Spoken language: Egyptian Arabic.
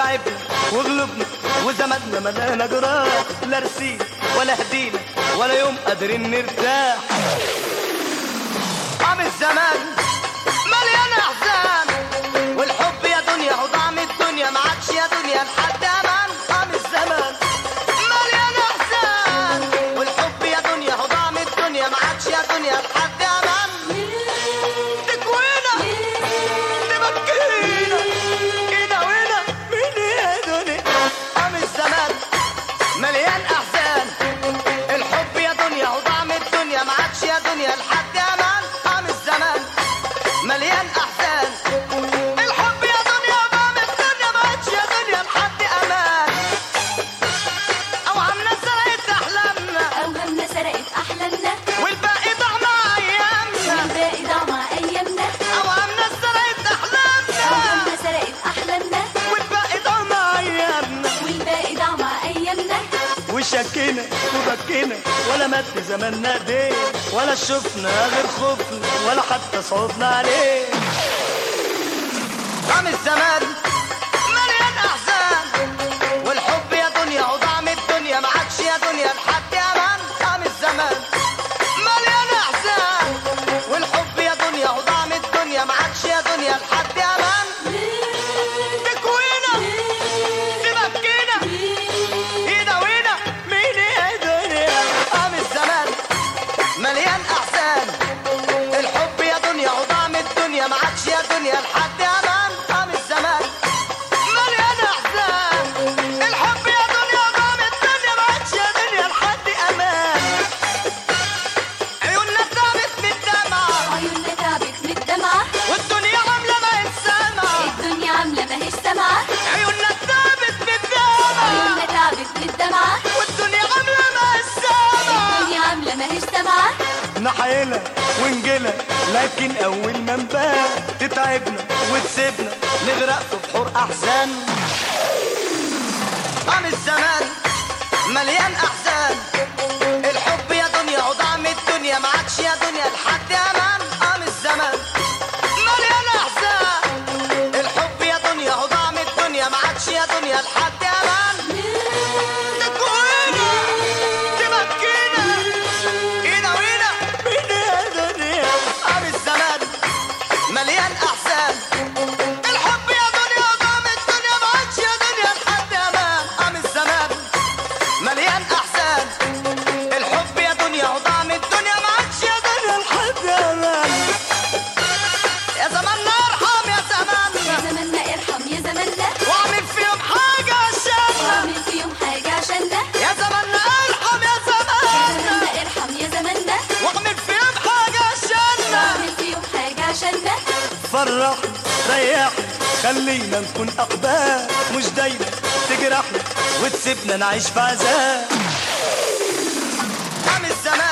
تعبنا وغلبنا وزمدنا ملانا جراح لا رسينا ولا هدينا ولا يوم قادرين نرتاح قام الزمان مليان احزان والحب يا دنيا وطعم الدنيا ما عادش يا دنيا لحد امان قام الزمان مليان احزان والحب يا دنيا وطعم الدنيا ما عادش يا دنيا لحد امان تكوينا تبكينا كده وهنا مين يا دنيا قام الزمان مليان احزان الحب يا دنيا وطعم الدنيا ما عادش يا دنيا لحد امان قام الزمان مليان احزان الحب يا دنيا وطعم الدنيا ما عادش يا دنيا لحد امان اوهامنا سرقت احلامنا أوهامنا سرقت أحلامنا والباقي ضاع مع ايامنا والباقي ضاع مع أيامنا اوهامنا سرقت احلامنا أوهامنا سرقت أحلامنا والباقي ضاع مع ايامنا والباقي ضاع مع أيامنا وشكينا وبكينا ولا مات زماننا ايديه ولا شفنا غير خوفنا ولا حتى صوتنا عليه قام الزمان مليان احزان والحب يا دنيا وطعم الدنيا ما عادش يا دنيا لحد امان قام الزمان مليان احزان والحب يا دنيا وطعم الدنيا ما عادش يا دنيا لحد امان تكوينا تبكينا يداوينا مين يا دنيا قام الزمان مليان احزان الحب يا دنيا وطعم الدنيا ما عادش يا دنيا لحد امان قام الزمان مليان احزان الحب يا دنيا وطعم الدنيا ما عادش يا دنيا لحد امان عيوننا تعبت من الدمعة عيوننا تعبت من الدمعة والدنيا عاملة ما السما الدنيا عاملة ماهيش سامعة عيوننا تعبت من الدمعة عيوننا تعبت من الدمعة والدنيا عاملة ما السما الدنيا عاملة ماهيش سامعة نحيلها ونجيلها لكن اول ما نبان تتعبنا وتسيبنا نغرق في بحور احزان قام الزمان مليان احزان الحب يا دنيا وطعم الدنيا ما عادش يا دنيا لحد امان قام الزمان مليان احزان الحب يا دنيا وطعم الدنيا ما عادش يا دنيا لحد امان تكوينا تبكينا اينا وينا مين يا دنيا قام الزمان مليان احزان الحب يا دنيا وطعم الدنيا ما عادش يا دنيا لحد امان قام الزمان مليان احزان الحب يا دنيا وطعم الدنيا ما عادش يا دنيا لحد امان يا زماننا ارحم يا يا زماننا زماننا ارحم يا زماننا واعمل فيهم حاجه عشاننا واعمل فيهم حاجة عشاننا يا زماننا ارحم يا يا زماننا زماننا ارحم يا زماننا واعمل فيهم حاجه عشاننا واعمل فيهم حاجة عشاننا فرحنا ريحنا خلينا نكون أقبال مش دايما تجرحنا وتسيبنا نعيش في عذاب قام الزمان